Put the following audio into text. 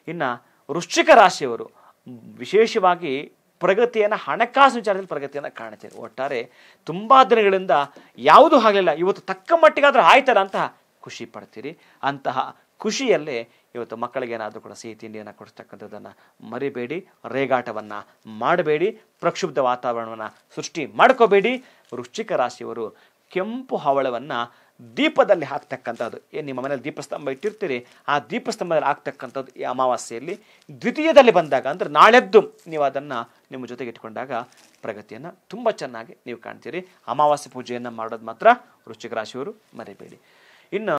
ಇನ್ನು ವೃಶ್ಚಿಕ ರಾಶಿಯವರು ವಿಶೇಷವಾಗಿ ಪ್ರಗತಿಯನ್ನು ಹಣಕಾಸು ವಿಚಾರದಲ್ಲಿ ಪ್ರಗತಿಯನ್ನು ಕಾಣ್ತೀರಿ ಒಟ್ಟಾರೆ ತುಂಬ ದಿನಗಳಿಂದ ಯಾವುದೂ ಆಗಲಿಲ್ಲ ಇವತ್ತು ತಕ್ಕ ಮಟ್ಟಿಗಾದ್ರೆ ಆಯ್ತಲ್ಲ ಅಂತ ಖುಷಿ ಪಡ್ತೀರಿ ಅಂತಹ ಖುಷಿಯಲ್ಲೇ ಇವತ್ತು ಮಕ್ಕಳಿಗೆ ಏನಾದರೂ ಕೂಡ ಸಿಹಿ ತಿಂಡಿಯನ್ನು ಕೊಡಿಸ್ತಕ್ಕಂಥದ್ದನ್ನು ಮರಿಬೇಡಿ ರೇಗಾಟವನ್ನು ಮಾಡಬೇಡಿ ಪ್ರಕ್ಷುಬ್ಧ ವಾತಾವರಣವನ್ನು ಸೃಷ್ಟಿ ಮಾಡ್ಕೋಬೇಡಿ ವೃಶ್ಚಿಕ ರಾಶಿಯವರು ಕೆಂಪು ಹವಳವನ್ನು ದೀಪದಲ್ಲಿ ಹಾಕ್ತಕ್ಕಂಥದ್ದು ಏನು ನಿಮ್ಮ ಮನೇಲಿ ದೀಪಸ್ತಂಭ ಇಟ್ಟಿರ್ತೀರಿ ಆ ದೀಪಸ್ತಂಭದಲ್ಲಿ ಹಾಕ್ತಕ್ಕಂಥದ್ದು ಈ ಅಮಾವಾಸ್ಯೆಯಲ್ಲಿ ದ್ವಿತೀಯದಲ್ಲಿ ಬಂದಾಗ ಅಂದರೆ ನಾಳೆದ್ದು ನೀವು ಅದನ್ನು ನಿಮ್ಮ ಜೊತೆಗೆ ಇಟ್ಕೊಂಡಾಗ ಪ್ರಗತಿಯನ್ನು ತುಂಬ ಚೆನ್ನಾಗಿ ನೀವು ಕಾಣ್ತೀರಿ ಅಮಾವಾಸ್ಯೆ ಪೂಜೆಯನ್ನು ಮಾಡೋದು ಮಾತ್ರ ವೃಶ್ಚಿಕ ರಾಶಿಯವರು ಮರಿಬೇಡಿ ಇನ್ನು